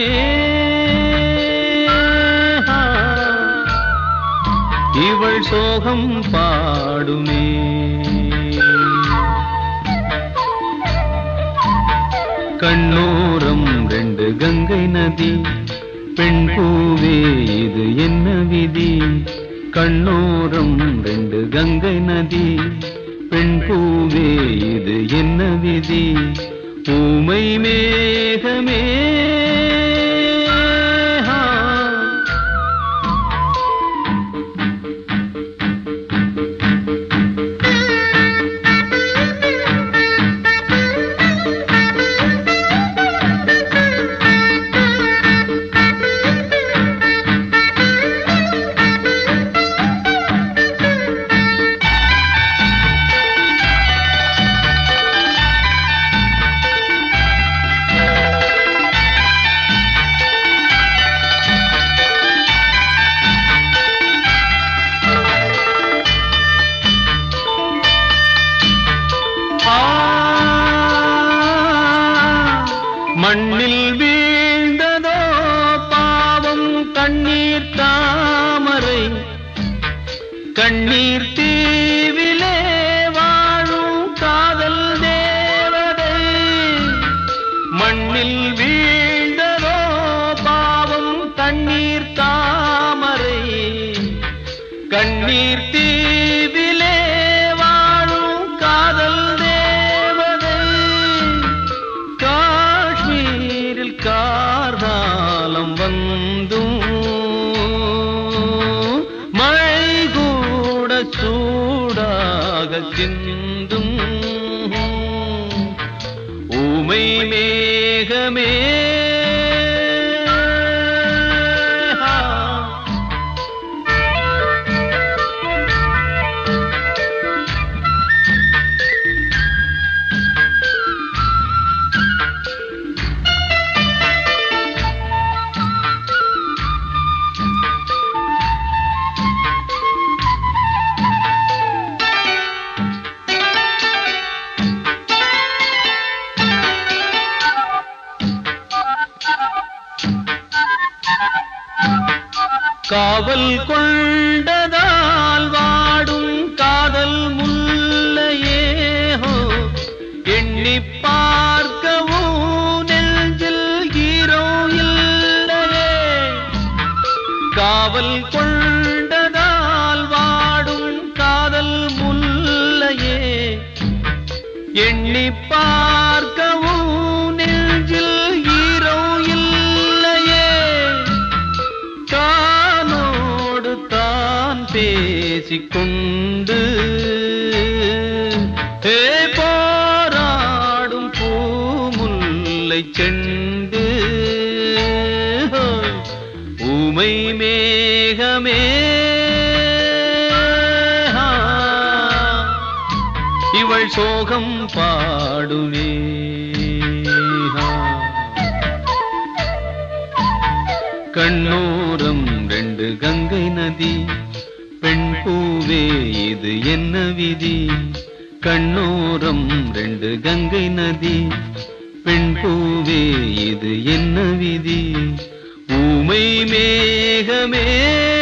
இவள் சோகம் பாடுமே கண்ணோரம் ரெண்டு கங்கை நதி பெண் பூவே இது என்ன விதி கண்ணோரம் ரெண்டு கங்கை நதி பெண் பூவே இது என்ன விதி ஊமை மேகமே ஆ. ஆ, மண்ணில் வீழ்ந்ததோ பாவம் கண்ணீர் தாமரை கண்ணீர் தீவிலே வாழும் காதல் தேவதை மண்ணில் வீழ்ந்ததோ பாவம் கண்ணீர் தாமரை கண்ணீர் தீவிலே வாழும் காதல் தேவதை காஷ்மீரில் கார்காலம் வந்தும் மழை கூட சூடாக சிந்தும் ஊமை மேகமே காவல் கொண்டதால் வாடும் காதல் முல்லையே ஹோ எண்ணி பார்க்கவும் நெஞ்சில் ஹீரோ இல்லையே காவல் கொண்டதால் வாடும் காதல் முல்லையே எண்ணி பார்க்கவும் நெஞ்சில் ஹீரோ இல்லையே தானோடு தான் பேசிக்கொண்டு ஏ போராடும் பூமுல்லை செண்டு ஊமை மேகமே இவள் சோகம் பாடுவே கண்ணோரம் ரெண்டு கங்கை நதி பெண் பூவே இது என்ன விதி கண்ணோரம் ரெண்டு கங்கை நதி பெண் பூவே இது என்ன விதி ஊமை மேகமே